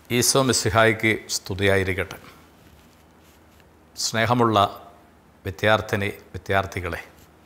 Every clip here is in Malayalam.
ഈശോ മിസ്സിഹായിക്ക് സ്തുതിയായിരിക്കട്ടെ സ്നേഹമുള്ള വിദ്യാർത്ഥിനി വിദ്യാർത്ഥികളെ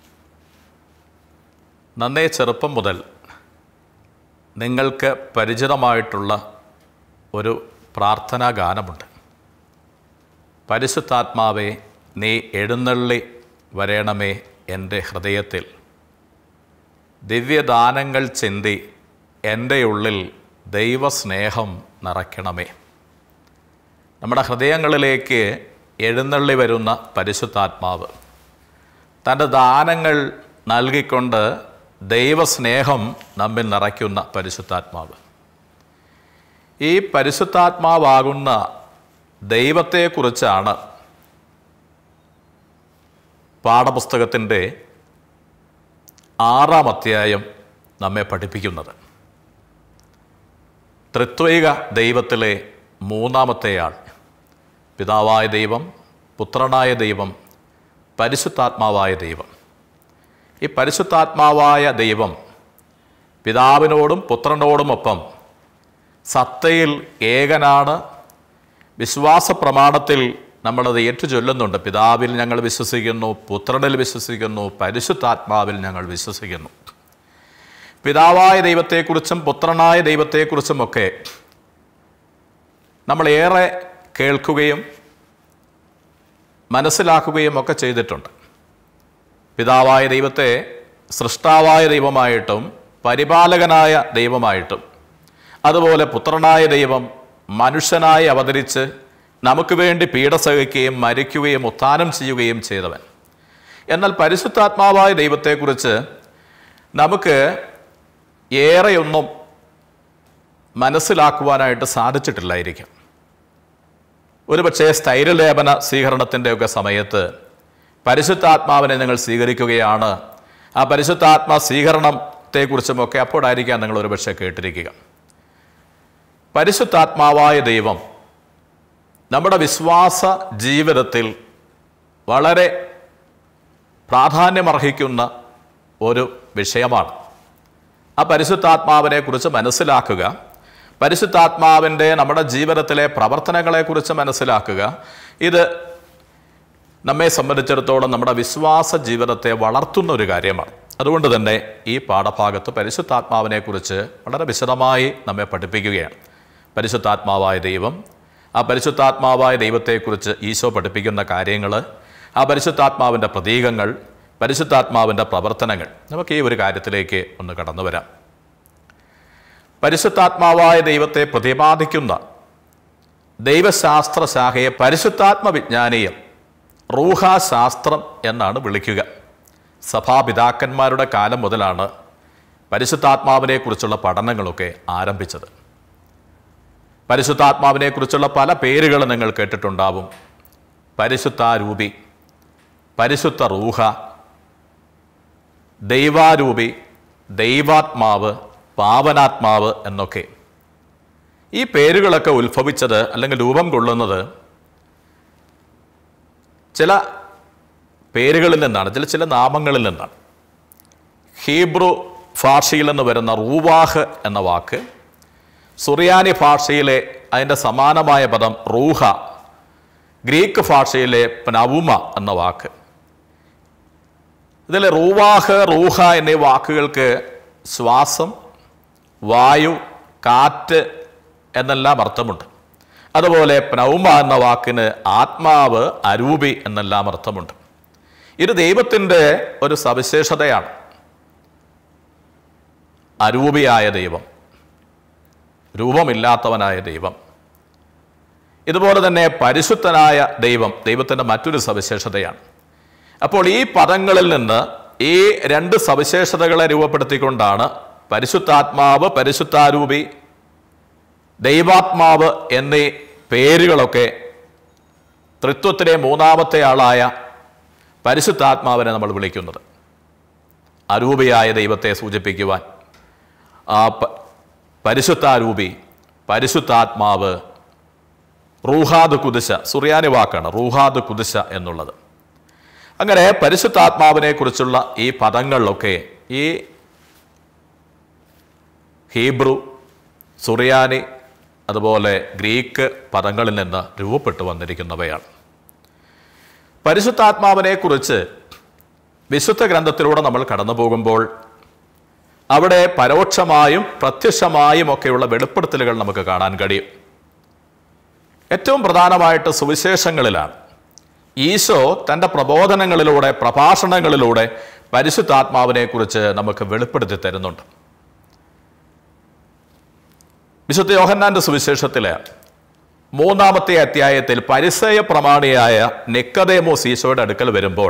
നന്നേ ചെറുപ്പം മുതൽ നിങ്ങൾക്ക് പരിചിതമായിട്ടുള്ള ഒരു പ്രാർത്ഥനാ ഗാനമുണ്ട് പരിശുദ്ധാത്മാവെ നീ എഴുന്നള്ളി വരേണമേ എൻ്റെ ഹൃദയത്തിൽ ദിവ്യദാനങ്ങൾ ചിന്തി എൻ്റെ ഉള്ളിൽ ദൈവസ്നേഹം നിറയ്ക്കണമേ നമ്മുടെ ഹൃദയങ്ങളിലേക്ക് എഴുന്നള്ളി വരുന്ന പരിശുദ്ധാത്മാവ് തൻ്റെ ദാനങ്ങൾ നൽകിക്കൊണ്ട് ദൈവസ്നേഹം നമ്മിൽ നിറയ്ക്കുന്ന പരിശുദ്ധാത്മാവ് ഈ പരിശുദ്ധാത്മാവാകുന്ന ദൈവത്തെക്കുറിച്ചാണ് പാഠപുസ്തകത്തിൻ്റെ ആറാം അധ്യായം നമ്മെ പഠിപ്പിക്കുന്നത് ത്രിത്വൈക ദൈവത്തിലെ മൂന്നാമത്തെയാൾ പിതാവായ ദൈവം പുത്രനായ ദൈവം പരിശുദ്ധാത്മാവായ ദൈവം ഈ പരിശുദ്ധാത്മാവായ ദൈവം പിതാവിനോടും പുത്രനോടുമൊപ്പം സത്തയിൽ ഏകനാണ് വിശ്വാസ പ്രമാണത്തിൽ നമ്മളത് ഏറ്റു ചൊല്ലുന്നുണ്ട് പിതാവിൽ ഞങ്ങൾ വിശ്വസിക്കുന്നു പുത്രനിൽ വിശ്വസിക്കുന്നു പരിശുദ്ധാത്മാവിൽ ഞങ്ങൾ വിശ്വസിക്കുന്നു പിതാവായ ദൈവത്തെക്കുറിച്ചും പുത്രനായ ദൈവത്തെക്കുറിച്ചുമൊക്കെ നമ്മളേറെ കേൾക്കുകയും മനസ്സിലാക്കുകയും ഒക്കെ ചെയ്തിട്ടുണ്ട് പിതാവായ ദൈവത്തെ സൃഷ്ടാവായ ദൈവമായിട്ടും പരിപാലകനായ ദൈവമായിട്ടും അതുപോലെ പുത്രനായ ദൈവം മനുഷ്യനായി അവതരിച്ച് നമുക്ക് വേണ്ടി പീഡ സഹിക്കുകയും മരിക്കുകയും ഉത്ഥാനം ചെയ്യുകയും ചെയ്തവൻ എന്നാൽ പരിശുദ്ധാത്മാവായ ദൈവത്തെക്കുറിച്ച് നമുക്ക് ഏറെയൊന്നും മനസ്സിലാക്കുവാനായിട്ട് സാധിച്ചിട്ടില്ലായിരിക്കും ഒരുപക്ഷെ സ്ഥൈര്യലേപന സ്വീകരണത്തിൻ്റെയൊക്കെ സമയത്ത് പരിശുദ്ധാത്മാവിനെ നിങ്ങൾ സ്വീകരിക്കുകയാണ് ആ പരിശുദ്ധാത്മാ സ്വീകരണത്തെക്കുറിച്ചുമൊക്കെ അപ്പോഴായിരിക്കാം നിങ്ങൾ ഒരുപക്ഷെ കേട്ടിരിക്കുക പരിശുദ്ധാത്മാവായ ദൈവം നമ്മുടെ വിശ്വാസ ജീവിതത്തിൽ വളരെ പ്രാധാന്യമർഹിക്കുന്ന ഒരു വിഷയമാണ് ആ പരിശുദ്ധാത്മാവിനെ കുറിച്ച് മനസ്സിലാക്കുക പരിശുദ്ധാത്മാവിൻ്റെ നമ്മുടെ ജീവിതത്തിലെ പ്രവർത്തനങ്ങളെക്കുറിച്ച് മനസ്സിലാക്കുക ഇത് നമ്മെ സംബന്ധിച്ചിടത്തോളം നമ്മുടെ വിശ്വാസ ജീവിതത്തെ വളർത്തുന്ന ഒരു കാര്യമാണ് അതുകൊണ്ട് തന്നെ ഈ പാഠഭാഗത്ത് പരിശുദ്ധാത്മാവിനെക്കുറിച്ച് വളരെ വിശദമായി നമ്മെ പഠിപ്പിക്കുകയാണ് പരിശുദ്ധാത്മാവായ ദൈവം ആ പരിശുദ്ധാത്മാവായ ദൈവത്തെക്കുറിച്ച് ഈശോ പഠിപ്പിക്കുന്ന കാര്യങ്ങൾ ആ പരിശുദ്ധാത്മാവിൻ്റെ പ്രതീകങ്ങൾ പരിശുദ്ധാത്മാവിൻ്റെ പ്രവർത്തനങ്ങൾ നമുക്ക് ഈ ഒരു കാര്യത്തിലേക്ക് ഒന്ന് കടന്നു വരാം പരിശുദ്ധാത്മാവായ ദൈവത്തെ പ്രതിപാദിക്കുന്ന ദൈവശാസ്ത്ര ശാഖയെ പരിശുദ്ധാത്മ വിജ്ഞാനീയം റൂഹാശാസ്ത്രം എന്നാണ് വിളിക്കുക സഭാപിതാക്കന്മാരുടെ കാലം മുതലാണ് പരിശുദ്ധാത്മാവിനെക്കുറിച്ചുള്ള പഠനങ്ങളൊക്കെ ആരംഭിച്ചത് പരിശുദ്ധാത്മാവിനെക്കുറിച്ചുള്ള പല പേരുകൾ നിങ്ങൾ കേട്ടിട്ടുണ്ടാവും പരിശുദ്ധാരൂപി പരിശുദ്ധ റൂഹ ദൈവാരൂപി ദൈവാത്മാവ് പാവനാത്മാവ് എന്നൊക്കെ ഈ പേരുകളൊക്കെ ഉത്ഭവിച്ചത് അല്ലെങ്കിൽ രൂപം കൊള്ളുന്നത് ചില പേരുകളിൽ നിന്നാണ് ചില ചില നാമങ്ങളിൽ നിന്നാണ് ഹീബ്രു ഭാഷയിൽ നിന്ന് വരുന്ന റൂവാഹ് എന്ന വാക്ക് സുറിയാനി ഭാഷയിലെ അതിൻ്റെ സമാനമായ പദം റൂഹ ഗ്രീക്ക് ഭാഷയിലെ പനവുമ എന്ന വാക്ക് ഇതിൽ റൂവാഹ് റൂഹ എന്നീ വാക്കുകൾക്ക് ശ്വാസം വായു കാറ്റ് എന്നെല്ലാം അർത്ഥമുണ്ട് അതുപോലെ പ്നൗമ എന്ന വാക്കിന് ആത്മാവ് അരൂപി എന്നെല്ലാം അർത്ഥമുണ്ട് ഇത് ദൈവത്തിൻ്റെ ഒരു സവിശേഷതയാണ് അരൂപിയായ ദൈവം രൂപമില്ലാത്തവനായ ദൈവം ഇതുപോലെ തന്നെ പരിശുദ്ധനായ ദൈവം ദൈവത്തിൻ്റെ മറ്റൊരു സവിശേഷതയാണ് അപ്പോൾ ഈ പദങ്ങളിൽ നിന്ന് ഈ രണ്ട് സവിശേഷതകളെ രൂപപ്പെടുത്തിക്കൊണ്ടാണ് പരിശുദ്ധാത്മാവ് പരിശുദ്ധാരൂപി ദൈവാത്മാവ് എന്നീ പേരുകളൊക്കെ തൃത്വത്തിലെ മൂന്നാമത്തെ ആളായ പരിശുദ്ധാത്മാവിനെ നമ്മൾ വിളിക്കുന്നത് അരൂപിയായ ദൈവത്തെ സൂചിപ്പിക്കുവാൻ ആ പ- പരിശുദ്ധാരൂപി പരിശുദ്ധാത്മാവ് റൂഹാദ് കുതിശ സുറിയാനി വാക്കാണ് റൂഹാദ് കുതിശ എന്നുള്ളത് അങ്ങനെ പരിശുദ്ധാത്മാവിനെ കുറിച്ചുള്ള ഈ പദങ്ങളിലൊക്കെ ഈ ഹീബ്രു സുറിയാനി അതുപോലെ ഗ്രീക്ക് പദങ്ങളിൽ നിന്ന് രൂപപ്പെട്ടു വന്നിരിക്കുന്നവയാണ് പരിശുദ്ധാത്മാവിനെക്കുറിച്ച് വിശുദ്ധ ഗ്രന്ഥത്തിലൂടെ നമ്മൾ കടന്നു പോകുമ്പോൾ അവിടെ പരോക്ഷമായും പ്രത്യക്ഷമായും ഒക്കെയുള്ള വെളിപ്പെടുത്തലുകൾ നമുക്ക് കാണാൻ കഴിയും ഏറ്റവും പ്രധാനമായിട്ട് സുവിശേഷങ്ങളിലാണ് ഈശോ തൻ്റെ പ്രബോധനങ്ങളിലൂടെ പ്രഭാഷണങ്ങളിലൂടെ പരിശുദ്ധാത്മാവിനെക്കുറിച്ച് നമുക്ക് വെളിപ്പെടുത്തി തരുന്നുണ്ട് വിശുദ്ധ യോഹന്നാന്റെ സുവിശേഷത്തിലെ മൂന്നാമത്തെ അധ്യായത്തിൽ പരിസയ പ്രമാണിയായ നിക്കതേമോസ് ഈശോയുടെ അടുക്കൽ വരുമ്പോൾ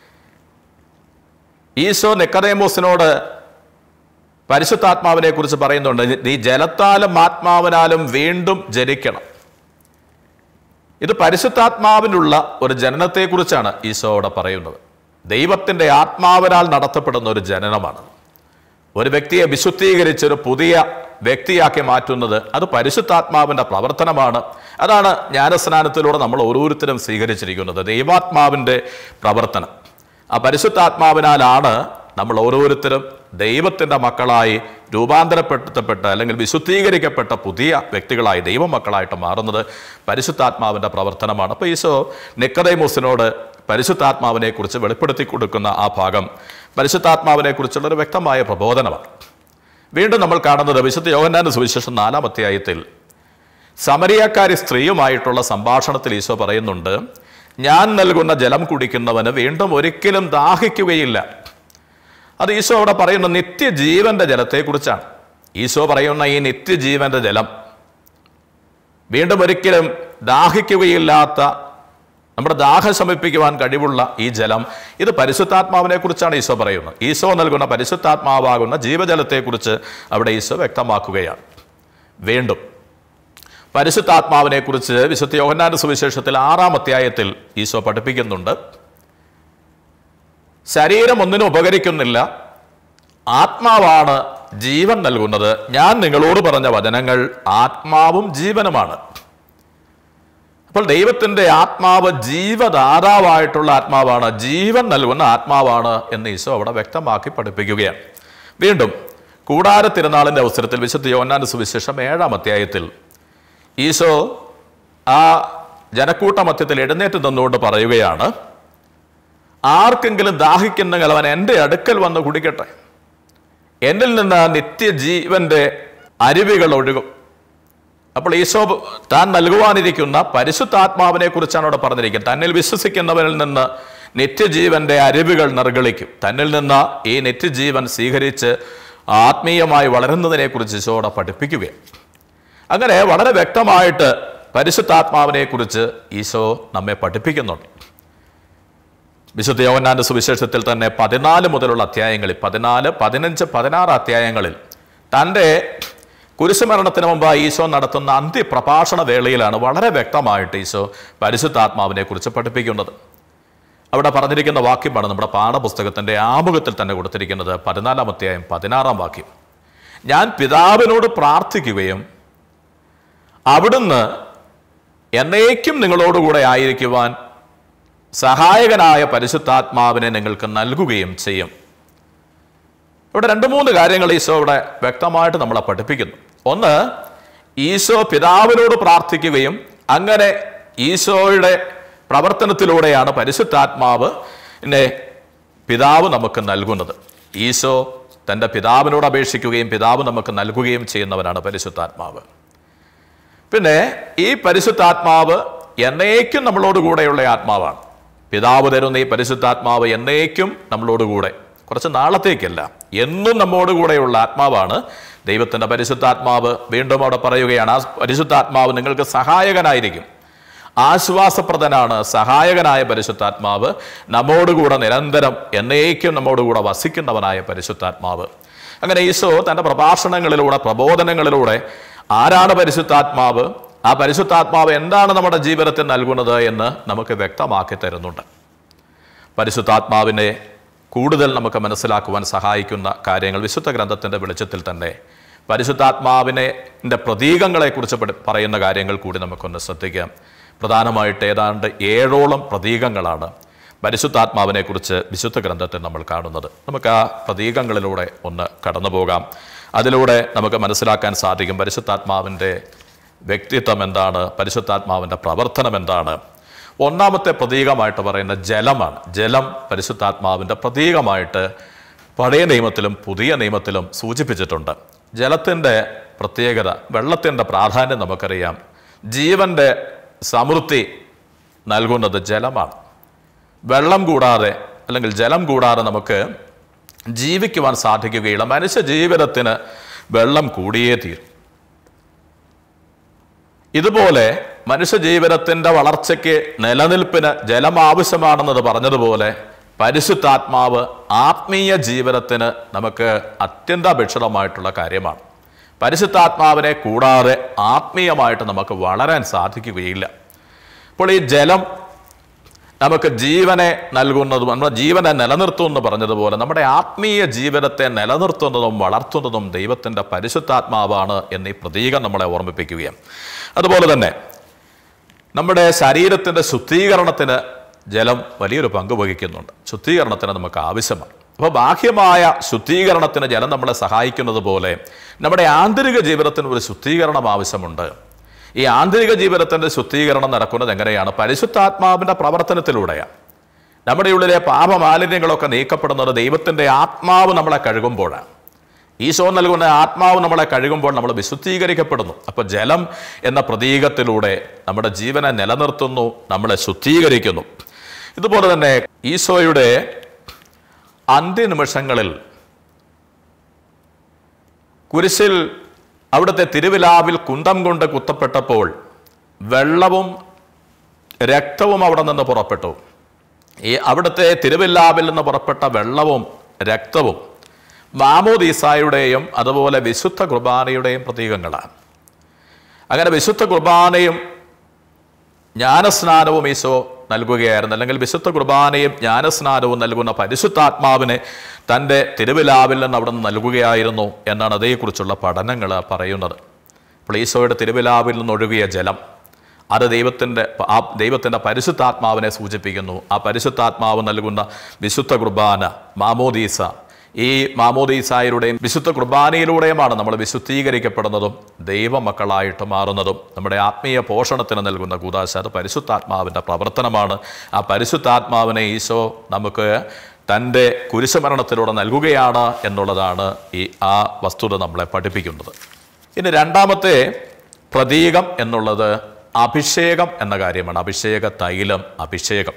ഈശോ നിക്കതേമോസിനോട് പരിശുദ്ധാത്മാവിനെ കുറിച്ച് പറയുന്നുണ്ട് നീ ജലത്താലും ആത്മാവിനാലും വീണ്ടും ജനിക്കണം ഇത് പരിശുദ്ധാത്മാവിനുള്ള ഒരു ജനനത്തെക്കുറിച്ചാണ് ഈശോ അവിടെ പറയുന്നത് ദൈവത്തിൻ്റെ ആത്മാവിനാൽ നടത്തപ്പെടുന്ന ഒരു ജനനമാണ് ഒരു വ്യക്തിയെ വിശുദ്ധീകരിച്ച് ഒരു പുതിയ വ്യക്തിയാക്കി മാറ്റുന്നത് അത് പരിശുദ്ധാത്മാവിൻ്റെ പ്രവർത്തനമാണ് അതാണ് ജ്ഞാനസ്നാനത്തിലൂടെ നമ്മൾ ഓരോരുത്തരും സ്വീകരിച്ചിരിക്കുന്നത് ദൈവാത്മാവിൻ്റെ പ്രവർത്തനം ആ പരിശുദ്ധാത്മാവിനാലാണ് നമ്മൾ ഓരോരുത്തരും ദൈവത്തിൻ്റെ മക്കളായി രൂപാന്തരപ്പെടുത്തപ്പെട്ട അല്ലെങ്കിൽ വിശുദ്ധീകരിക്കപ്പെട്ട പുതിയ വ്യക്തികളായി ദൈവമക്കളായിട്ട് മാറുന്നത് പരിശുദ്ധാത്മാവിൻ്റെ പ്രവർത്തനമാണ് അപ്പോൾ ഈശോ നിക്കതൈമോസിനോട് പരിശുദ്ധാത്മാവിനെ കുറിച്ച് വെളിപ്പെടുത്തി കൊടുക്കുന്ന ആ ഭാഗം പരിശുദ്ധാത്മാവിനെ കുറിച്ചുള്ള ഒരു വ്യക്തമായ പ്രബോധനമാണ് വീണ്ടും നമ്മൾ കാണുന്നത് വിശുദ്ധ യോഹന്നാന്റെ സുവിശേഷം നാലാം അധ്യായത്തിൽ സമരിയക്കാരി സ്ത്രീയുമായിട്ടുള്ള സംഭാഷണത്തിൽ ഈശോ പറയുന്നുണ്ട് ഞാൻ നൽകുന്ന ജലം കുടിക്കുന്നവന് വീണ്ടും ഒരിക്കലും ദാഹിക്കുകയില്ല അത് ഈശോ അവിടെ പറയുന്ന നിത്യജീവന്റെ ജലത്തെക്കുറിച്ചാണ് ഈശോ പറയുന്ന ഈ നിത്യജീവന്റെ ജലം വീണ്ടും ഒരിക്കലും ദാഹിക്കുകയില്ലാത്ത നമ്മുടെ ദാഹം ശമിപ്പിക്കുവാൻ കഴിവുള്ള ഈ ജലം ഇത് പരിശുദ്ധാത്മാവിനെ കുറിച്ചാണ് ഈശോ പറയുന്നത് ഈശോ നൽകുന്ന പരിശുദ്ധാത്മാവാകുന്ന ജീവജലത്തെക്കുറിച്ച് അവിടെ ഈശോ വ്യക്തമാക്കുകയാണ് വീണ്ടും പരിശുദ്ധാത്മാവിനെ കുറിച്ച് വിശുദ്ധ യോഹന്നാന്റെ സുവിശേഷത്തിൽ ആറാം അധ്യായത്തിൽ ഈശോ പഠിപ്പിക്കുന്നുണ്ട് ശരീരം ഒന്നിനും ഉപകരിക്കുന്നില്ല ആത്മാവാണ് ജീവൻ നൽകുന്നത് ഞാൻ നിങ്ങളോട് പറഞ്ഞ വചനങ്ങൾ ആത്മാവും ജീവനുമാണ് അപ്പോൾ ദൈവത്തിൻ്റെ ആത്മാവ് ജീവദാതാവായിട്ടുള്ള ആത്മാവാണ് ജീവൻ നൽകുന്ന ആത്മാവാണ് എന്ന് ഈശോ അവിടെ വ്യക്തമാക്കി പഠിപ്പിക്കുകയാണ് വീണ്ടും കൂടാര തിരുനാളിൻ്റെ അവസരത്തിൽ വിശുദ്ധ യോന്നാന്റെ സുവിശേഷം ഏഴാം അധ്യായത്തിൽ ഈശോ ആ ജനക്കൂട്ട മധ്യത്തിൽ എഴുന്നേറ്റ് നിന്നുകൊണ്ട് പറയുകയാണ് ആർക്കെങ്കിലും ദാഹിക്കുന്നെങ്കിൽ അവൻ എൻ്റെ അടുക്കൽ വന്ന് കുടിക്കട്ടെ എന്നിൽ നിന്ന് നിത്യജീവന്റെ അരുവികൾ ഒഴുകും അപ്പോൾ ഈശോ താൻ നൽകുവാനിരിക്കുന്ന പരിശുദ്ധാത്മാവിനെ കുറിച്ചാണ് അവിടെ പറഞ്ഞിരിക്കുന്നത് തന്നിൽ വിശ്വസിക്കുന്നവരിൽ നിന്ന് നിത്യജീവന്റെ അരുവികൾ നിർഗളിക്കും തന്നിൽ നിന്ന് ഈ നിത്യജീവൻ സ്വീകരിച്ച് ആത്മീയമായി വളരുന്നതിനെ കുറിച്ച് ഈശോ അവിടെ പഠിപ്പിക്കുകയാണ് അങ്ങനെ വളരെ വ്യക്തമായിട്ട് പരിശുദ്ധാത്മാവിനെ കുറിച്ച് ഈശോ നമ്മെ പഠിപ്പിക്കുന്നുണ്ട് വിശുദ്ധ യോവന്നാന്റെ സുവിശേഷത്തിൽ തന്നെ പതിനാല് മുതലുള്ള അധ്യായങ്ങളിൽ പതിനാല് പതിനഞ്ച് പതിനാറ് അധ്യായങ്ങളിൽ തൻ്റെ കുരിശുമരണത്തിന് മുമ്പ് ഈശോ നടത്തുന്ന അന്ത്യപ്രഭാഷണ വേളയിലാണ് വളരെ വ്യക്തമായിട്ട് ഈശോ പരിശുദ്ധാത്മാവിനെ കുറിച്ച് പഠിപ്പിക്കുന്നത് അവിടെ പറഞ്ഞിരിക്കുന്ന വാക്യമാണ് നമ്മുടെ പാഠപുസ്തകത്തിൻ്റെ ആമുഖത്തിൽ തന്നെ കൊടുത്തിരിക്കുന്നത് പതിനാലാം അധ്യായം പതിനാറാം വാക്യം ഞാൻ പിതാവിനോട് പ്രാർത്ഥിക്കുകയും അവിടുന്ന് എന്നേക്കും നിങ്ങളോടുകൂടെ ആയിരിക്കുവാൻ സഹായകനായ പരിശുദ്ധാത്മാവിനെ നിങ്ങൾക്ക് നൽകുകയും ചെയ്യും ഇവിടെ രണ്ട് മൂന്ന് കാര്യങ്ങൾ ഈശോ ഇവിടെ വ്യക്തമായിട്ട് നമ്മളെ പഠിപ്പിക്കുന്നു ഒന്ന് ഈശോ പിതാവിനോട് പ്രാർത്ഥിക്കുകയും അങ്ങനെ ഈശോയുടെ പ്രവർത്തനത്തിലൂടെയാണ് പരിശുദ്ധാത്മാവ് എന്നെ പിതാവ് നമുക്ക് നൽകുന്നത് ഈശോ തൻ്റെ പിതാവിനോട് അപേക്ഷിക്കുകയും പിതാവ് നമുക്ക് നൽകുകയും ചെയ്യുന്നവനാണ് പരിശുദ്ധാത്മാവ് പിന്നെ ഈ പരിശുദ്ധാത്മാവ് എന്നേക്കും നമ്മളോട് കൂടെയുള്ള ആത്മാവാണ് പിതാവ് തരുന്ന ഈ പരിശുദ്ധാത്മാവ് എന്നേക്കും നമ്മളോട് കൂടെ കുറച്ച് നാളത്തേക്കല്ല എന്നും നമ്മോട് കൂടെയുള്ള ആത്മാവാണ് ദൈവത്തിൻ്റെ പരിശുദ്ധാത്മാവ് വീണ്ടും അവിടെ പറയുകയാണ് ആ പരിശുദ്ധാത്മാവ് നിങ്ങൾക്ക് സഹായകനായിരിക്കും ആശ്വാസപ്രദനാണ് സഹായകനായ പരിശുദ്ധാത്മാവ് നമ്മോടുകൂടെ നിരന്തരം എന്നേക്കും നമ്മോടുകൂടെ വസിക്കുന്നവനായ പരിശുദ്ധാത്മാവ് അങ്ങനെ ഈശോ തൻ്റെ പ്രഭാഷണങ്ങളിലൂടെ പ്രബോധനങ്ങളിലൂടെ ആരാണ് പരിശുദ്ധാത്മാവ് ആ പരിശുദ്ധാത്മാവ് എന്താണ് നമ്മുടെ ജീവിതത്തിൽ നൽകുന്നത് എന്ന് നമുക്ക് വ്യക്തമാക്കി തരുന്നുണ്ട് പരിശുദ്ധാത്മാവിനെ കൂടുതൽ നമുക്ക് മനസ്സിലാക്കുവാൻ സഹായിക്കുന്ന കാര്യങ്ങൾ വിശുദ്ധ ഗ്രന്ഥത്തിൻ്റെ വെളിച്ചത്തിൽ തന്നെ പരിശുദ്ധാത്മാവിനെ ൻ്റെ പ്രതീകങ്ങളെക്കുറിച്ച് പഠി- പറയുന്ന കാര്യങ്ങൾ കൂടി നമുക്കൊന്ന് ശ്രദ്ധിക്കാം പ്രധാനമായിട്ട് ഏതാണ്ട് ഏഴോളം പ്രതീകങ്ങളാണ് പരിശുദ്ധാത്മാവിനെക്കുറിച്ച് വിശുദ്ധ ഗ്രന്ഥത്തിൽ നമ്മൾ കാണുന്നത് നമുക്ക് ആ പ്രതീകങ്ങളിലൂടെ ഒന്ന് കടന്നു പോകാം അതിലൂടെ നമുക്ക് മനസ്സിലാക്കാൻ സാധിക്കും പരിശുദ്ധാത്മാവിൻ്റെ വ്യക്തിത്വം എന്താണ് പരിശുദ്ധാത്മാവിൻ്റെ പ്രവർത്തനം എന്താണ് ഒന്നാമത്തെ പ്രതീകമായിട്ട് പറയുന്ന ജലമാണ് ജലം പരിശുദ്ധാത്മാവിൻ്റെ പ്രതീകമായിട്ട് പഴയ നിയമത്തിലും പുതിയ നിയമത്തിലും സൂചിപ്പിച്ചിട്ടുണ്ട് ജലത്തിൻ്റെ പ്രത്യേകത വെള്ളത്തിൻ്റെ പ്രാധാന്യം നമുക്കറിയാം ജീവൻ്റെ സമൃദ്ധി നൽകുന്നത് ജലമാണ് വെള്ളം കൂടാതെ അല്ലെങ്കിൽ ജലം കൂടാതെ നമുക്ക് ജീവിക്കുവാൻ സാധിക്കുകയില്ല മനുഷ്യ ജീവിതത്തിന് വെള്ളം കൂടിയേ തീരും ഇതുപോലെ മനുഷ്യ ജീവിതത്തിൻ്റെ വളർച്ചയ്ക്ക് നിലനിൽപ്പിന് ജലം ആവശ്യമാണെന്നത് പറഞ്ഞതുപോലെ പരിശുദ്ധാത്മാവ് ആത്മീയ ജീവിതത്തിന് നമുക്ക് അത്യന്താപേക്ഷിതമായിട്ടുള്ള കാര്യമാണ് പരിശുദ്ധാത്മാവിനെ കൂടാതെ ആത്മീയമായിട്ട് നമുക്ക് വളരാൻ സാധിക്കുകയില്ല അപ്പോൾ ഈ ജലം നമുക്ക് ജീവനെ നൽകുന്നതും നമ്മുടെ ജീവനെ നിലനിർത്തും എന്ന് പറഞ്ഞതുപോലെ നമ്മുടെ ആത്മീയ ജീവിതത്തെ നിലനിർത്തുന്നതും വളർത്തുന്നതും ദൈവത്തിൻ്റെ പരിശുദ്ധാത്മാവാണ് എന്നീ പ്രതീകം നമ്മളെ ഓർമ്മിപ്പിക്കുകയാണ് അതുപോലെ തന്നെ നമ്മുടെ ശരീരത്തിൻ്റെ ശുദ്ധീകരണത്തിന് ജലം വലിയൊരു പങ്ക് വഹിക്കുന്നുണ്ട് ശുദ്ധീകരണത്തിന് നമുക്ക് ആവശ്യമാണ് അപ്പോൾ ബാഹ്യമായ ശുദ്ധീകരണത്തിന് ജലം നമ്മളെ സഹായിക്കുന്നത് പോലെ നമ്മുടെ ആന്തരിക ജീവിതത്തിന് ഒരു ശുദ്ധീകരണം ആവശ്യമുണ്ട് ഈ ആന്തരിക ജീവിതത്തിൻ്റെ ശുദ്ധീകരണം നടക്കുന്നത് എങ്ങനെയാണ് പരിശുദ്ധാത്മാവിൻ്റെ പ്രവർത്തനത്തിലൂടെയാണ് നമ്മുടെ ഉള്ളിലെ പാപമാലിന്യങ്ങളൊക്കെ നീക്കപ്പെടുന്നത് ദൈവത്തിൻ്റെ ആത്മാവ് നമ്മളെ കഴുകുമ്പോഴാണ് ഈശോ നൽകുന്ന ആത്മാവ് നമ്മളെ കഴുകുമ്പോൾ നമ്മൾ വിശുദ്ധീകരിക്കപ്പെടുന്നു അപ്പോൾ ജലം എന്ന പ്രതീകത്തിലൂടെ നമ്മുടെ ജീവനെ നിലനിർത്തുന്നു നമ്മളെ ശുദ്ധീകരിക്കുന്നു ഇതുപോലെ തന്നെ ഈശോയുടെ അന്ത്യനിമിഷങ്ങളിൽ കുരിശിൽ അവിടുത്തെ തിരുവിലാവിൽ കുന്തം കൊണ്ട് കുത്തപ്പെട്ടപ്പോൾ വെള്ളവും രക്തവും അവിടെ നിന്ന് പുറപ്പെട്ടു ഈ അവിടുത്തെ തിരുവില്ലാവിൽ നിന്ന് പുറപ്പെട്ട വെള്ളവും രക്തവും മാമോദീസായുടെയും അതുപോലെ വിശുദ്ധ കുർബാനയുടെയും പ്രതീകങ്ങളാണ് അങ്ങനെ വിശുദ്ധ കുർബാനയും ജ്ഞാനസ്നാനവും ഈശോ നൽകുകയായിരുന്നു അല്ലെങ്കിൽ വിശുദ്ധ കുർബാനയും ജ്ഞാനസ്നാനവും നൽകുന്ന പരിശുദ്ധാത്മാവിനെ തൻ്റെ തിരുവിലാവിൽ നിന്ന് അവിടെ നിന്ന് നൽകുകയായിരുന്നു എന്നാണ് അതേക്കുറിച്ചുള്ള പഠനങ്ങൾ പറയുന്നത് അപ്പോൾ ഈശോയുടെ തിരുവിലാവിൽ നിന്നൊഴുകിയ ജലം അത് ദൈവത്തിൻ്റെ ആ ദൈവത്തിൻ്റെ പരിശുദ്ധാത്മാവിനെ സൂചിപ്പിക്കുന്നു ആ പരിശുദ്ധാത്മാവ് നൽകുന്ന വിശുദ്ധ കുർബാന മാമോദീസ ഈ മാമോദീസായരുടെയും വിശുദ്ധ കുർബാനയിലൂടെയുമാണ് നമ്മൾ വിശുദ്ധീകരിക്കപ്പെടുന്നതും ദൈവമക്കളായിട്ട് മാറുന്നതും നമ്മുടെ ആത്മീയ പോഷണത്തിന് നൽകുന്ന കൂതാശ അത് പരിശുദ്ധാത്മാവിൻ്റെ പ്രവർത്തനമാണ് ആ പരിശുദ്ധാത്മാവിനെ ഈശോ നമുക്ക് തൻ്റെ കുരിശുമരണത്തിലൂടെ നൽകുകയാണ് എന്നുള്ളതാണ് ഈ ആ വസ്തുത നമ്മളെ പഠിപ്പിക്കുന്നത് ഇനി രണ്ടാമത്തെ പ്രതീകം എന്നുള്ളത് അഭിഷേകം എന്ന കാര്യമാണ് അഭിഷേക തൈലം അഭിഷേകം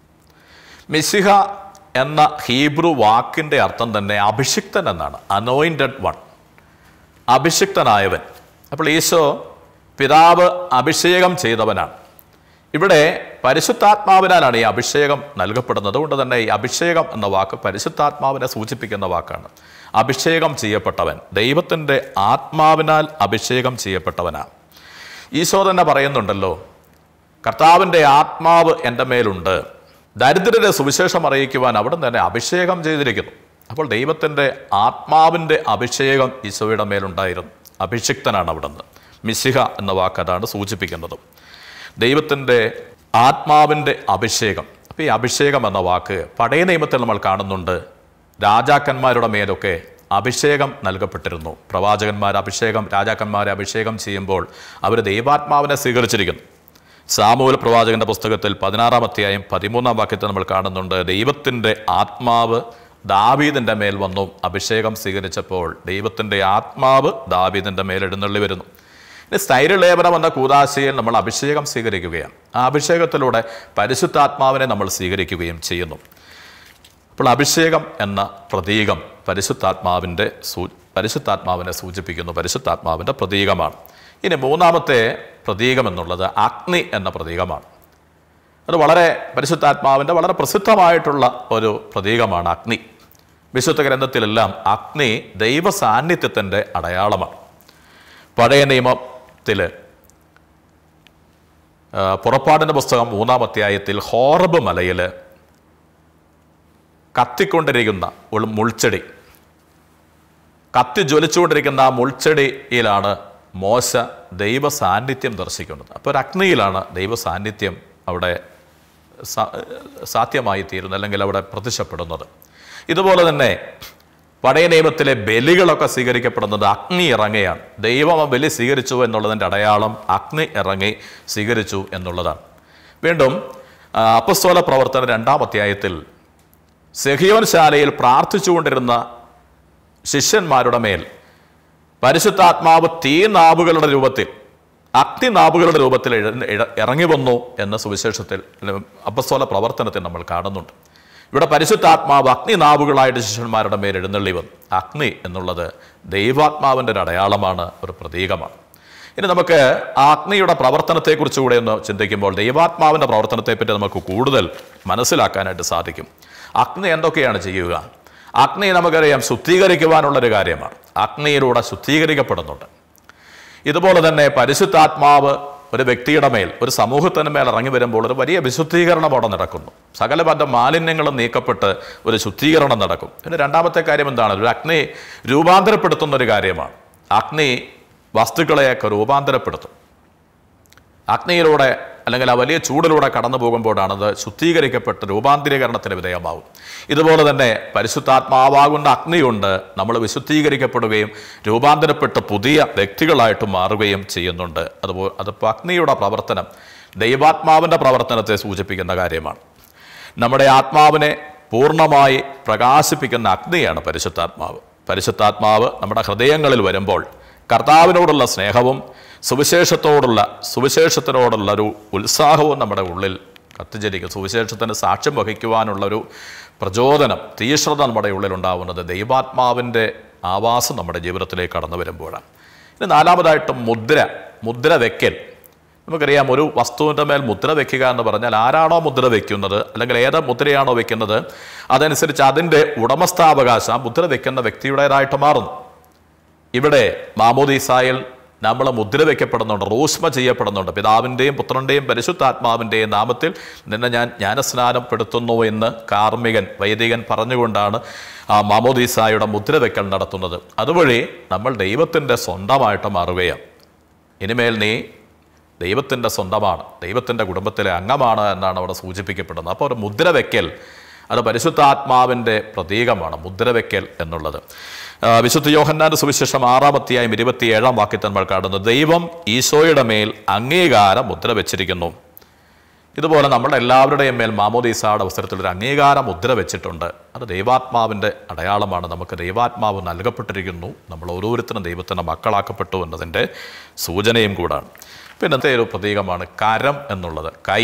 മിസിഹ എന്ന ഹീബ്രു വാക്കിൻ്റെ അർത്ഥം തന്നെ അഭിഷിക്തൻ എന്നാണ് അനോയിൻറ്റഡ് വൺ അഭിഷിക്തനായവൻ അപ്പോൾ ഈശോ പിതാവ് അഭിഷേകം ചെയ്തവനാണ് ഇവിടെ പരിശുദ്ധാത്മാവിനാലാണ് ഈ അഭിഷേകം നൽകപ്പെടുന്നത് അതുകൊണ്ട് തന്നെ ഈ അഭിഷേകം എന്ന വാക്ക് പരിശുദ്ധാത്മാവിനെ സൂചിപ്പിക്കുന്ന വാക്കാണ് അഭിഷേകം ചെയ്യപ്പെട്ടവൻ ദൈവത്തിൻ്റെ ആത്മാവിനാൽ അഭിഷേകം ചെയ്യപ്പെട്ടവനാണ് ഈശോ തന്നെ പറയുന്നുണ്ടല്ലോ കർത്താവിൻ്റെ ആത്മാവ് എൻ്റെ മേലുണ്ട് ദരിദ്രരെ സുവിശേഷം അറിയിക്കുവാൻ അവിടെ തന്നെ അഭിഷേകം ചെയ്തിരിക്കുന്നു അപ്പോൾ ദൈവത്തിൻ്റെ ആത്മാവിൻ്റെ അഭിഷേകം ഈശോയുടെ മേലുണ്ടായിരുന്നു അഭിഷിക്തനാണ് അവിടുന്ന് മിശിഹ എന്ന വാക്ക് അതാണ് സൂചിപ്പിക്കുന്നത് ദൈവത്തിൻ്റെ ആത്മാവിൻ്റെ അഭിഷേകം അപ്പോൾ ഈ അഭിഷേകം എന്ന വാക്ക് പഴയ നിയമത്തിൽ നമ്മൾ കാണുന്നുണ്ട് രാജാക്കന്മാരുടെ മേലൊക്കെ അഭിഷേകം നൽകപ്പെട്ടിരുന്നു പ്രവാചകന്മാർ അഭിഷേകം രാജാക്കന്മാരെ അഭിഷേകം ചെയ്യുമ്പോൾ അവർ ദൈവാത്മാവിനെ സ്വീകരിച്ചിരിക്കുന്നു സാമൂഹ്യ പ്രവാചകന്റെ പുസ്തകത്തിൽ പതിനാറാം അധ്യായം പതിമൂന്നാം വാക്യത്തിൽ നമ്മൾ കാണുന്നുണ്ട് ദൈവത്തിൻ്റെ ആത്മാവ് ദാവീദിൻ്റെ മേൽ വന്നു അഭിഷേകം സ്വീകരിച്ചപ്പോൾ ദൈവത്തിൻ്റെ ആത്മാവ് ദാവീദിൻ്റെ മേൽ എഴുന്നള്ളി വരുന്നു ഇനി സ്ഥൈര്യലേപനം എന്ന കൂതാശയിൽ നമ്മൾ അഭിഷേകം സ്വീകരിക്കുകയാണ് ആ അഭിഷേകത്തിലൂടെ പരിശുദ്ധാത്മാവിനെ നമ്മൾ സ്വീകരിക്കുകയും ചെയ്യുന്നു അപ്പോൾ അഭിഷേകം എന്ന പ്രതീകം പരിശുദ്ധാത്മാവിൻ്റെ സൂ പരിശുദ്ധാത്മാവിനെ സൂചിപ്പിക്കുന്നു പരിശുദ്ധാത്മാവിൻ്റെ പ്രതീകമാണ് ഇനി മൂന്നാമത്തെ പ്രതീകം എന്നുള്ളത് അഗ്നി എന്ന പ്രതീകമാണ് അത് വളരെ പരിശുദ്ധാത്മാവിൻ്റെ വളരെ പ്രസിദ്ധമായിട്ടുള്ള ഒരു പ്രതീകമാണ് അഗ്നി വിശുദ്ധ ഗ്രന്ഥത്തിലെല്ലാം അഗ്നി ദൈവ സാന്നിധ്യത്തിൻ്റെ അടയാളമാണ് പഴയ നിയമത്തിൽ പുറപ്പാടിൻ്റെ പുസ്തകം മൂന്നാം അധ്യായത്തിൽ ഹോറബ് മലയിൽ കത്തിക്കൊണ്ടിരിക്കുന്ന ഒരു മുൾച്ചെടി കത്തി ജ്വലിച്ചുകൊണ്ടിരിക്കുന്ന ആ മുൾച്ചെടിയിലാണ് മോശ ദൈവ സാന്നിധ്യം ദർശിക്കുന്നത് അപ്പോൾ ഒരു അഗ്നിയിലാണ് ദൈവ സാന്നിധ്യം അവിടെ സാ- സാധ്യമായി തീരുന്നത് അല്ലെങ്കിൽ അവിടെ പ്രത്യക്ഷപ്പെടുന്നത് ഇതുപോലെ തന്നെ പഴയ നിയമത്തിലെ ബലികളൊക്കെ സ്വീകരിക്കപ്പെടുന്നത് അഗ്നി ഇറങ്ങിയാണ് ദൈവം ആ ബലി സ്വീകരിച്ചു എന്നുള്ളതിൻ്റെ അടയാളം അഗ്നി ഇറങ്ങി സ്വീകരിച്ചു എന്നുള്ളതാണ് വീണ്ടും ആ, അപ്പസ്തോല പ്രവർത്തന രണ്ടാം അധ്യായത്തിൽ സെഹിയോൻ ശാലയിൽ പ്രാർത്ഥിച്ചുകൊണ്ടിരുന്ന ശിഷ്യന്മാരുടെ മേൽ പരിശുദ്ധാത്മാവ് തീ നാവുകളുടെ രൂപത്തിൽ അഗ്നിനാവുകളുടെ രൂപത്തിൽ എഴ- എഴ- ഇറങ്ങി വന്നു എന്ന സുവിശേഷത്തിൽ അപ്പസ്തോല പ്രവർത്തനത്തിൽ നമ്മൾ കാണുന്നുണ്ട് ഇവിടെ പരിശുദ്ധാത്മാവ് അഗ്നിനാവുകളായിട്ട് ശിഷ്യന്മാരുടെ മേൽ എഴുന്നള്ളി വന്നു അഗ്നി എന്നുള്ളത് ദൈവാത്മാവിൻ്റെ ഒരു അടയാളമാണ് ഒരു പ്രതീകമാണ് ഇനി നമുക്ക് ആ അഗ്നിയുടെ പ്രവർത്തനത്തെക്കുറിച്ച് കൂടെ ഒന്ന് ചിന്തിക്കുമ്പോൾ ദൈവാത്മാവിൻ്റെ പ്രവർത്തനത്തെപ്പറ്റി നമുക്ക് കൂടുതൽ മനസ്സിലാക്കാനായിട്ട് സാധിക്കും അഗ്നി എന്തൊക്കെയാണ് ചെയ്യുക അഗ്നി നമുക്കറിയാം ശുദ്ധീകരിക്കുവാനുള്ളൊരു കാര്യമാണ് അഗ്നിയിലൂടെ ശുദ്ധീകരിക്കപ്പെടുന്നുണ്ട് ഇതുപോലെ തന്നെ പരിശുദ്ധാത്മാവ് ഒരു വ്യക്തിയുടെ മേൽ ഒരു സമൂഹത്തിന് മേൽ ഇറങ്ങി വരുമ്പോൾ ഒരു വലിയ വിശുദ്ധീകരണം അവിടെ നടക്കുന്നു സകലബദ്ധ മാലിന്യങ്ങളും നീക്കപ്പെട്ട് ഒരു ശുദ്ധീകരണം നടക്കും പിന്നെ രണ്ടാമത്തെ കാര്യം എന്താണ് ഒരു അഗ്നി രൂപാന്തരപ്പെടുത്തുന്ന ഒരു കാര്യമാണ് അഗ്നി വസ്തുക്കളെയൊക്കെ രൂപാന്തരപ്പെടുത്തും അഗ്നിയിലൂടെ അല്ലെങ്കിൽ ആ വലിയ ചൂടിലൂടെ കടന്നു പോകുമ്പോഴാണ് അത് ശുദ്ധീകരിക്കപ്പെട്ട് രൂപാന്തരീകരണത്തിന് വിധേയമാവും ഇതുപോലെ തന്നെ പരിശുദ്ധാത്മാവാകുന്ന അഗ്നിയുണ്ട് നമ്മൾ വിശുദ്ധീകരിക്കപ്പെടുകയും രൂപാന്തരപ്പെട്ട് പുതിയ വ്യക്തികളായിട്ട് മാറുകയും ചെയ്യുന്നുണ്ട് അതുപോലെ അതിപ്പോൾ അഗ്നിയുടെ പ്രവർത്തനം ദൈവാത്മാവിൻ്റെ പ്രവർത്തനത്തെ സൂചിപ്പിക്കുന്ന കാര്യമാണ് നമ്മുടെ ആത്മാവിനെ പൂർണ്ണമായി പ്രകാശിപ്പിക്കുന്ന അഗ്നിയാണ് പരിശുദ്ധാത്മാവ് പരിശുദ്ധാത്മാവ് നമ്മുടെ ഹൃദയങ്ങളിൽ വരുമ്പോൾ കർത്താവിനോടുള്ള സ്നേഹവും സുവിശേഷത്തോടുള്ള സുവിശേഷത്തിനോടുള്ള ഒരു ഉത്സാഹവും നമ്മുടെ ഉള്ളിൽ കത്തിജരിക്കും സുവിശേഷത്തിന് സാക്ഷ്യം വഹിക്കുവാനുള്ളൊരു പ്രചോദനം തീഷ്ണത നമ്മുടെ ഉള്ളിലുണ്ടാവുന്നത് ദൈവാത്മാവിൻ്റെ ആവാസം നമ്മുടെ ജീവിതത്തിലേക്ക് കടന്നു വരുമ്പോഴാണ് ഇനി നാലാമതായിട്ട് മുദ്ര മുദ്ര വെക്കൽ നമുക്കറിയാം ഒരു വസ്തുവിൻ്റെ മേൽ മുദ്ര വെക്കുക എന്ന് പറഞ്ഞാൽ ആരാണോ മുദ്ര വെക്കുന്നത് അല്ലെങ്കിൽ ഏത് മുദ്രയാണോ വെക്കുന്നത് അതനുസരിച്ച് അതിൻ്റെ ഉടമസ്ഥാവകാശം ആ മുദ്ര വെക്കുന്ന വ്യക്തിയുടേതായിട്ട് മാറുന്നു ഇവിടെ മാമോദീസായിൽ നമ്മൾ മുദ്ര വയ്ക്കപ്പെടുന്നുണ്ട് റൂഷ്മ ചെയ്യപ്പെടുന്നുണ്ട് പിതാവിൻ്റെയും പുത്രൻ്റെയും പരിശുദ്ധാത്മാവിൻ്റെയും നാമത്തിൽ നിന്നെ ഞാൻ ജ്ഞാനസ്നാനപ്പെടുത്തുന്നു എന്ന് കാർമ്മികൻ വൈദികൻ പറഞ്ഞുകൊണ്ടാണ് ആ മാമോദീസായുടെ മുദ്ര വയ്ക്കൽ നടത്തുന്നത് അതുവഴി നമ്മൾ ദൈവത്തിൻ്റെ സ്വന്തമായിട്ട് മാറുകയാണ് ഇനിമേൽ നീ ദൈവത്തിൻ്റെ സ്വന്തമാണ് ദൈവത്തിൻ്റെ കുടുംബത്തിലെ അംഗമാണ് എന്നാണ് അവിടെ സൂചിപ്പിക്കപ്പെടുന്നത് അപ്പോൾ ഒരു മുദ്ര വയ്ക്കൽ അത് പരിശുദ്ധാത്മാവിൻ്റെ പ്രതീകമാണ് മുദ്ര വയ്ക്കൽ എന്നുള്ളത് ആ, വിശുദ്ധ യോഹന്നാന്റെ സുവിശേഷം ആറാമത്തെയായും ഇരുപത്തിയേഴാം വാക്യത്തിൽ നമ്മൾ കാണുന്നത് ദൈവം ഈശോയുടെ മേൽ അംഗീകാരം മുദ്ര വെച്ചിരിക്കുന്നു ഇതുപോലെ നമ്മുടെ എല്ലാവരുടെയും മേൽ മാമോദീസയുടെ അവസരത്തിൽ ഒരു അംഗീകാര മുദ്ര വെച്ചിട്ടുണ്ട് അത് ദൈവാത്മാവിൻ്റെ അടയാളമാണ് നമുക്ക് ദൈവാത്മാവ് നൽകപ്പെട്ടിരിക്കുന്നു നമ്മൾ ഓരോരുത്തരും ദൈവത്തിൻ്റെ മക്കളാക്കപ്പെട്ടു എന്നതിൻ്റെ സൂചനയും കൂടാണ് പിന്നത്തെ ഒരു പ്രതീകമാണ് കരം എന്നുള്ളത് കൈ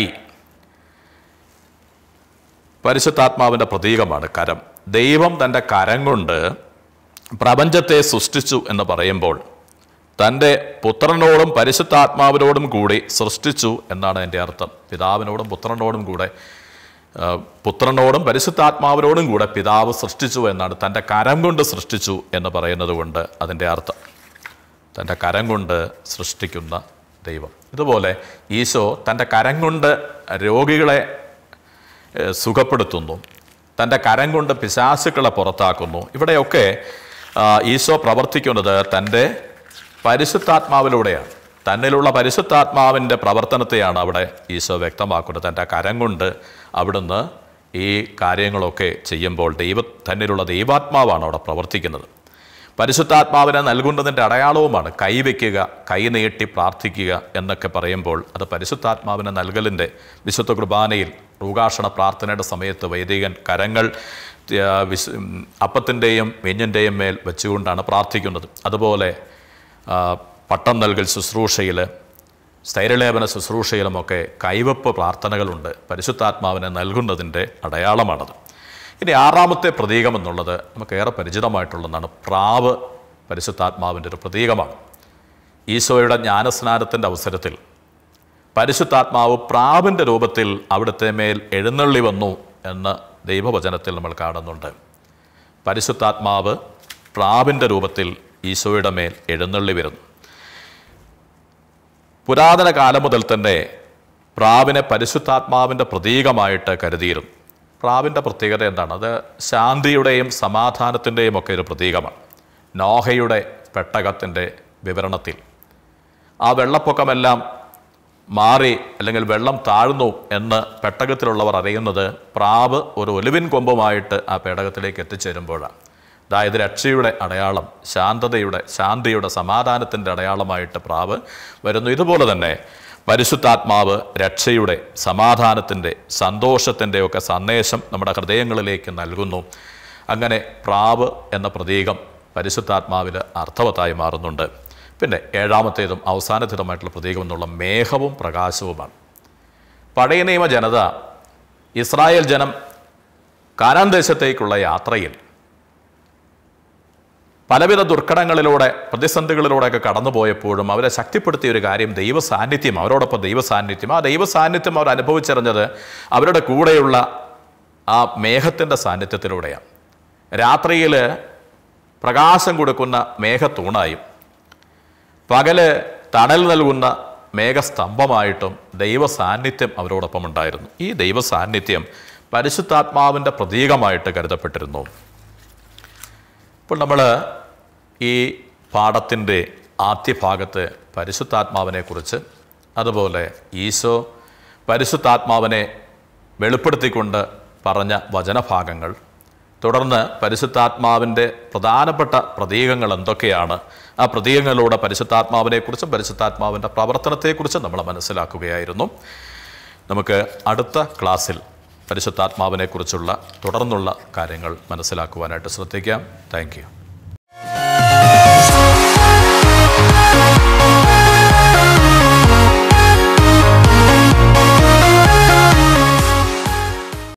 പരിശുദ്ധാത്മാവിൻ്റെ പ്രതീകമാണ് കരം ദൈവം തൻ്റെ കരം കൊണ്ട് പ്രപഞ്ചത്തെ സൃഷ്ടിച്ചു എന്ന് പറയുമ്പോൾ തൻ്റെ പുത്രനോടും പരിശുദ്ധാത്മാവിനോടും കൂടി സൃഷ്ടിച്ചു എന്നാണ് എൻ്റെ അർത്ഥം പിതാവിനോടും പുത്രനോടും കൂടെ ആ, പുത്രനോടും പരിശുദ്ധാത്മാവിനോടും കൂടെ പിതാവ് സൃഷ്ടിച്ചു എന്നാണ് തൻ്റെ കരം കൊണ്ട് സൃഷ്ടിച്ചു എന്ന് പറയുന്നത് കൊണ്ട് അതിൻ്റെ അർത്ഥം തൻ്റെ കരം കൊണ്ട് സൃഷ്ടിക്കുന്ന ദൈവം ഇതുപോലെ ഈശോ തൻ്റെ കരം കൊണ്ട് രോഗികളെ ഏഹ്, സുഖപ്പെടുത്തുന്നു തൻ്റെ കരം കൊണ്ട് പിശാസുക്കളെ പുറത്താക്കുന്നു ഇവിടെയൊക്കെ ആ, ഈശോ പ്രവർത്തിക്കുന്നത് തൻ്റെ പരിശുദ്ധാത്മാവിലൂടെയാണ് തന്നിലുള്ള പരിശുദ്ധാത്മാവിൻ്റെ പ്രവർത്തനത്തെയാണ് അവിടെ ഈശോ വ്യക്തമാക്കുന്നത് തൻ്റെ കരം കൊണ്ട് അവിടുന്ന് ഈ കാര്യങ്ങളൊക്കെ ചെയ്യുമ്പോൾ ദൈവ തന്നിലുള്ള ദൈവാത്മാവാണ് അവിടെ പ്രവർത്തിക്കുന്നത് പരിശുദ്ധാത്മാവിനെ നൽകുന്നതിൻ്റെ അടയാളവുമാണ് കൈവയ്ക്കുക കൈ നീട്ടി പ്രാർത്ഥിക്കുക എന്നൊക്കെ പറയുമ്പോൾ അത് പരിശുദ്ധാത്മാവിനെ നൽകലിൻ്റെ വിശുദ്ധ കുർബാനയിൽ റൂകാഷണ പ്രാർത്ഥനയുടെ സമയത്ത് വൈദികൻ കരങ്ങൾ ആ, വിശ് ഉം, അപ്പത്തിൻ്റെയും മെഞ്ഞിൻ്റെയും മേൽ വെച്ചുകൊണ്ടാണ് പ്രാർത്ഥിക്കുന്നത് അതുപോലെ ആ, പട്ടം നൽകൽ ശുശ്രൂഷയിൽ സ്ഥൈര്യലേപന ശുശ്രൂഷയിലുമൊക്കെ കൈവപ്പ് പ്രാർത്ഥനകളുണ്ട് പരിശുദ്ധാത്മാവിനെ നൽകുന്നതിൻ്റെ അടയാളമാണത് ഇനി ആറാമത്തെ പ്രതീകം എന്നുള്ളത് നമുക്ക് ഏറെ പരിചിതമായിട്ടുള്ളതാണ് പ്രാവ് പരിശുദ്ധാത്മാവിൻ്റെ ഒരു പ്രതീകമാണ് ഈശോയുടെ ജ്ഞാനസ്നാനത്തിൻ്റെ അവസരത്തിൽ പരിശുദ്ധാത്മാവ് പ്രാവിൻ്റെ രൂപത്തിൽ അവിടുത്തെ മേൽ എഴുന്നള്ളി വന്നു എന്ന് ദൈവവചനത്തിൽ നമ്മൾ കാണുന്നുണ്ട് പരിശുദ്ധാത്മാവ് പ്രാവിൻ്റെ രൂപത്തിൽ ഈശോയുടെ മേൽ എഴുന്നള്ളി വരുന്നു പുരാതന കാലം മുതൽ തന്നെ പ്രാവിനെ പരിശുദ്ധാത്മാവിൻ്റെ പ്രതീകമായിട്ട് കരുതിയിരുന്നു പ്രാവിൻ്റെ പ്രത്യേകത എന്താണ് അത് ശാന്തിയുടെയും സമാധാനത്തിൻ്റെയും ഒക്കെ ഒരു പ്രതീകമാണ് നോഹയുടെ പെട്ടകത്തിൻ്റെ വിവരണത്തിൽ ആ വെള്ളപ്പൊക്കമെല്ലാം മാറി അല്ലെങ്കിൽ വെള്ളം താഴ്ന്നു എന്ന് പെട്ടകത്തിലുള്ളവർ അറിയുന്നത് പ്രാവ് ഒരു ഒലിവിൻ കൊമ്പുമായിട്ട് ആ പേടകത്തിലേക്ക് എത്തിച്ചേരുമ്പോഴാണ് അതായത് രക്ഷയുടെ അടയാളം ശാന്തതയുടെ ശാന്തിയുടെ സമാധാനത്തിൻ്റെ അടയാളമായിട്ട് പ്രാവ് വരുന്നു ഇതുപോലെ തന്നെ പരിശുദ്ധാത്മാവ് രക്ഷയുടെ സമാധാനത്തിൻ്റെ സന്തോഷത്തിൻ്റെ ഒക്കെ സന്ദേശം നമ്മുടെ ഹൃദയങ്ങളിലേക്ക് നൽകുന്നു അങ്ങനെ പ്രാവ് എന്ന പ്രതീകം പരിശുദ്ധാത്മാവിൽ അർത്ഥവത്തായി മാറുന്നുണ്ട് പിന്നെ ഏഴാമത്തേതും അവസാനത്തേതുമായിട്ടുള്ള പ്രതീകം എന്നുള്ള മേഘവും പ്രകാശവുമാണ് പഴയ നിയമ ജനത ഇസ്രായേൽ ജനം കാനാൻ ദേശത്തേക്കുള്ള യാത്രയിൽ പലവിധ ദുർഘടങ്ങളിലൂടെ പ്രതിസന്ധികളിലൂടെയൊക്കെ കടന്നുപോയപ്പോഴും അവരെ ശക്തിപ്പെടുത്തിയ ഒരു കാര്യം ദൈവ സാന്നിധ്യം അവരോടൊപ്പം ദൈവ സാന്നിധ്യം ആ ദൈവ സാന്നിധ്യം അവർ അനുഭവിച്ചറിഞ്ഞത് അവരുടെ കൂടെയുള്ള ആ മേഘത്തിൻ്റെ സാന്നിധ്യത്തിലൂടെയാണ് രാത്രിയിൽ പ്രകാശം കൊടുക്കുന്ന മേഘത്തൂണായും പകല് തണൽ നൽകുന്ന മേഘസ്തംഭമായിട്ടും ദൈവ സാന്നിധ്യം അവരോടൊപ്പം ഉണ്ടായിരുന്നു ഈ ദൈവ സാന്നിധ്യം പരിശുദ്ധാത്മാവിൻ്റെ പ്രതീകമായിട്ട് കരുതപ്പെട്ടിരുന്നു ഇപ്പോൾ നമ്മൾ ഈ പാഠത്തിൻ്റെ ആദ്യ ഭാഗത്ത് പരിശുദ്ധാത്മാവിനെക്കുറിച്ച് അതുപോലെ ഈശോ പരിശുദ്ധാത്മാവിനെ വെളിപ്പെടുത്തിക്കൊണ്ട് പറഞ്ഞ വചനഭാഗങ്ങൾ തുടർന്ന് പരിശുദ്ധാത്മാവിൻ്റെ പ്രധാനപ്പെട്ട പ്രതീകങ്ങൾ എന്തൊക്കെയാണ് ആ പ്രതീകങ്ങളിലൂടെ പരിശുദ്ധാത്മാവിനെക്കുറിച്ചും പരിശുദ്ധാത്മാവിൻ്റെ പ്രവർത്തനത്തെക്കുറിച്ചും നമ്മൾ മനസ്സിലാക്കുകയായിരുന്നു നമുക്ക് അടുത്ത ക്ലാസ്സിൽ പരിശുദ്ധാത്മാവിനെക്കുറിച്ചുള്ള തുടർന്നുള്ള കാര്യങ്ങൾ മനസ്സിലാക്കുവാനായിട്ട് ശ്രദ്ധിക്കാം താങ്ക് യു